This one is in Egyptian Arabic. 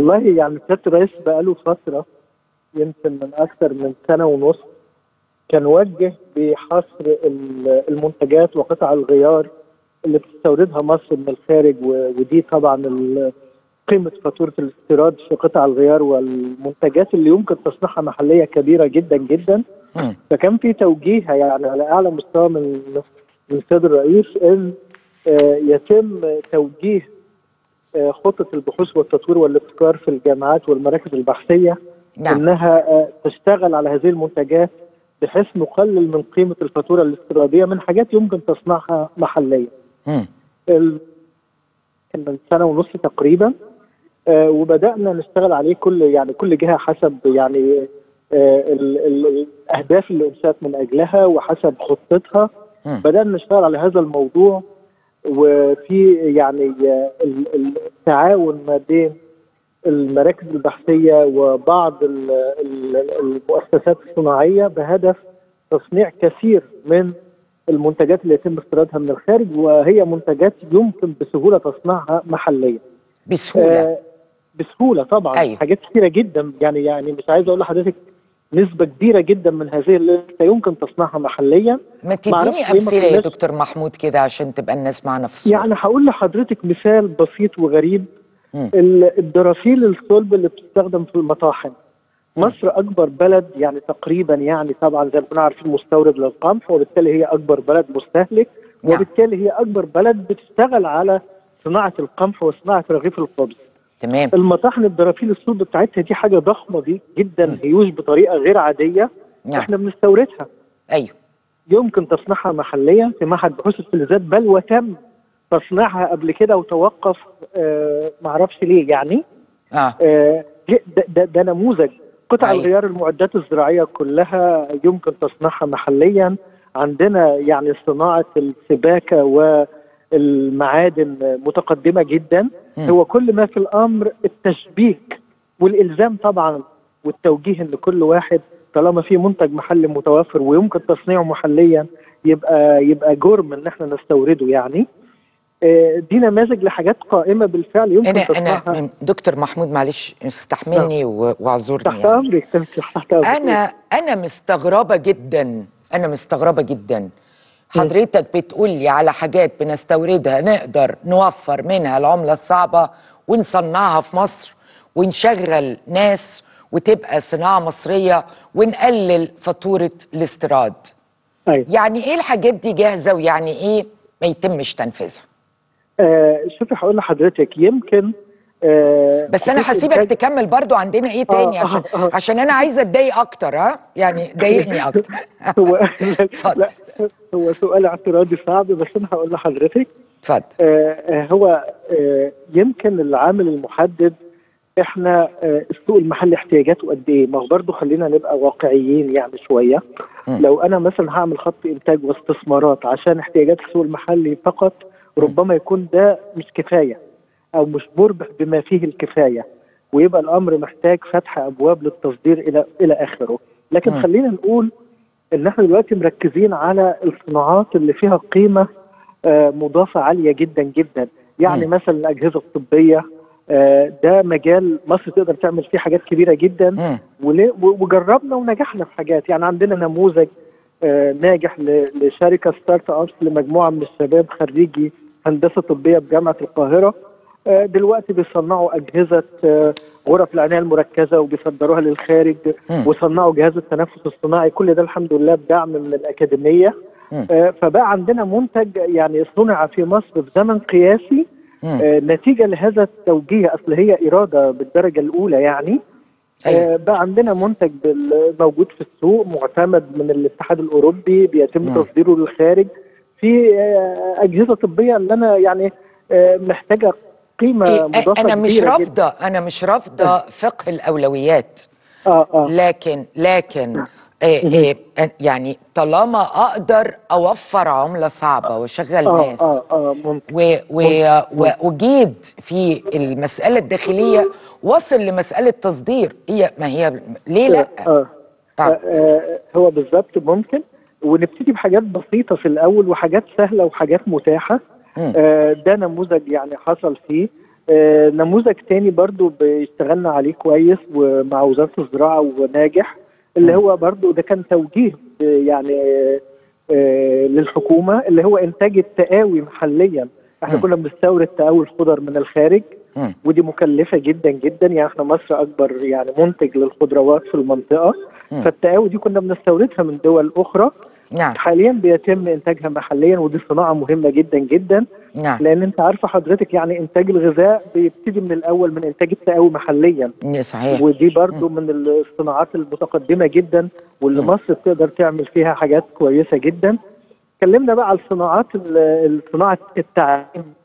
والله يعني سياده الرئيس بقاله فتره يمكن من اكثر من سنه ونص كان وجه بحصر ال- المنتجات وقطع الغيار اللي بتستوردها مصر من الخارج و- ودي طبعا ال- قيمه فاتوره الاستيراد في قطع الغيار والمنتجات اللي يمكن تصنيعها محليه كبيره جدا جدا مم. فكان في توجيه يعني على اعلى مستوى من من السيد الرئيس ان آه، يتم توجيه آه، خطه البحوث والتطوير والابتكار في الجامعات والمراكز البحثيه نعم انها آه، تشتغل على هذه المنتجات بحيث نقلل من قيمه الفاتوره الاستيراديه من حاجات يمكن تصنيعها محليا. مم. ال- من سنه ونص تقريبا آه، وبدانا نشتغل عليه كل يعني كل جهه حسب يعني آه، ال- ال- الاهداف اللي انشات من اجلها وحسب خطتها مم. بدانا نشتغل على هذا الموضوع وفي يعني آه، ال- ال- التعاون ما بين المراكز البحثيه وبعض ال- ال- المؤسسات الصناعيه بهدف تصنيع كثير من المنتجات اللي يتم استيرادها من الخارج وهي منتجات يمكن بسهوله تصنيعها محليا. بسهوله آه بسهوله طبعا أيوة. حاجات كثيره جدا يعني يعني مش عايز اقول لحضرتك نسبه كبيره جدا من هذه اللي يمكن تصنيعها محليا ما معرفش تديني ليه ما امثله يا كناش- دكتور محمود كده عشان تبقى الناس معنا في الصوره يعني هقول لحضرتك مثال بسيط وغريب مم. ال- الدرافيل الصلب اللي بتستخدم في المطاحن مصر اكبر بلد يعني تقريبا يعني طبعا زي ما كنا عارفين مستورد للقمح وبالتالي هي اكبر بلد مستهلك نعم. وبالتالي هي اكبر بلد بتشتغل على صناعه القمح وصناعه رغيف الخبز تمام المطاحن الدرافيل الصلب بتاعتها دي حاجه ضخمه دي جدا هيوش بطريقه غير عاديه نعم احنا بنستوردها ايوه يمكن تصنيعها محليا في معهد بحوث الفلزات بل وتم تصنيعها قبل كده وتوقف آه معرفش ليه يعني اه آه ده, ده, ده نموذج قطع أيوة. الغيار المعدات الزراعيه كلها يمكن تصنيعها محليا عندنا يعني صناعه السباكه والمعادن متقدمه جدا مم. هو كل ما في الامر التشبيك والالزام طبعا والتوجيه ان كل واحد طالما في منتج محلي متوفر ويمكن تصنيعه محليا يبقى يبقى جرم ان احنا نستورده يعني آه، دي نماذج لحاجات قائمه بالفعل يمكن انا تصنيعها انا دكتور محمود معلش استحملني و- واعذرني تحت يعني. امرك تحت امرك انا انا مستغربه جدا انا مستغربه جدا حضرتك بتقول لي على حاجات بنستوردها نقدر نوفر منها العمله الصعبه ونصنعها في مصر ونشغل ناس وتبقى صناعه مصريه ونقلل فاتوره الاستيراد أيوة. يعني ايه الحاجات دي جاهزه ويعني ايه ما يتمش تنفيذها آه شوفي هقول لحضرتك يمكن آه بس انا خطوط هسيبك إنتاج- تكمل برضو عندنا ايه تاني آه، عشان آه، آه. عشان انا عايزه اتضايق اكتر ها يعني ضايقني اكتر هو اتفضل. لا هو سؤال اعتراضي صعب بس انا هقول لحضرتك اتفضل آه آه، هو آه يمكن العامل المحدد احنا آه السوق المحلي احتياجاته قد ايه؟ ما هو برضه خلينا نبقى واقعيين يعني شويه مم. لو انا مثلا هعمل خط انتاج واستثمارات عشان احتياجات السوق المحلي فقط ربما يكون ده مش كفايه او مش مربح بما فيه الكفايه ويبقى الامر محتاج فتح ابواب للتصدير الى الى اخره لكن مم. خلينا نقول ان احنا دلوقتي مركزين على الصناعات اللي فيها قيمه آه، مضافه عاليه جدا جدا يعني مم. مثلا الاجهزه الطبيه آه، ده مجال مصر تقدر تعمل فيه حاجات كبيره جدا مم. وليه- و- وجربنا ونجحنا في حاجات يعني عندنا نموذج آه، ناجح ل- لشركه ستارت ابس لمجموعه من الشباب خريجي هندسه طبيه بجامعه القاهره آه، دلوقتي بيصنعوا اجهزه آه، غرف العنايه المركزه وبيصدروها للخارج مم. وصنعوا جهاز التنفس الصناعي كل ده الحمد لله بدعم من الاكاديميه مم. آه، فبقى عندنا منتج يعني صنع في مصر في زمن قياسي مم. آه، نتيجه لهذا التوجيه اصل هي اراده بالدرجه الاولى يعني أيوة. آه، بقى عندنا منتج بال- موجود في السوق معتمد من الاتحاد الاوروبي بيتم مم. تصديره للخارج في آه، اجهزه طبيه اللي انا يعني آه، محتاجه قيمه إيه، مضافه انا مش كبيرة جداً. رافضه انا مش رافضه فقه الاولويات اه اه لكن لكن إيه إيه يعني طالما اقدر اوفر عمله صعبه واشغل اه ناس اه اه ممكن و و واجيد في المساله الداخليه وصل لمساله تصدير هي ما هي ليه لا آه. آه. آه، هو بالظبط ممكن ونبتدي بحاجات بسيطة في الأول وحاجات سهلة وحاجات متاحة مم. آه، ده نموذج يعني حصل فيه آه، نموذج تاني برضو اشتغلنا عليه كويس ومع وزاره الزراعه وناجح اللي هو برضو ده كان توجيه آه، يعني آه، آه، للحكومه اللي هو انتاج التقاوي محليا احنا مم. كنا بنستورد تقاوي الخضر من الخارج مم. ودي مكلفه جدا جدا يعني احنا مصر اكبر يعني منتج للخضروات في المنطقه مم. فالتقاوي دي كنا بنستوردها من دول اخرى نعم حاليا بيتم انتاجها محليا ودي صناعه مهمه جدا جدا نعم لان انت عارفه حضرتك يعني انتاج الغذاء بيبتدي من الاول من انتاج التقاوي محليا صحيح ودي برضو من الصناعات المتقدمه جدا واللي مم. مصر بتقدر تعمل فيها حاجات كويسه جدا اتكلمنا بقى على الصناعات ال- صناعه التعليم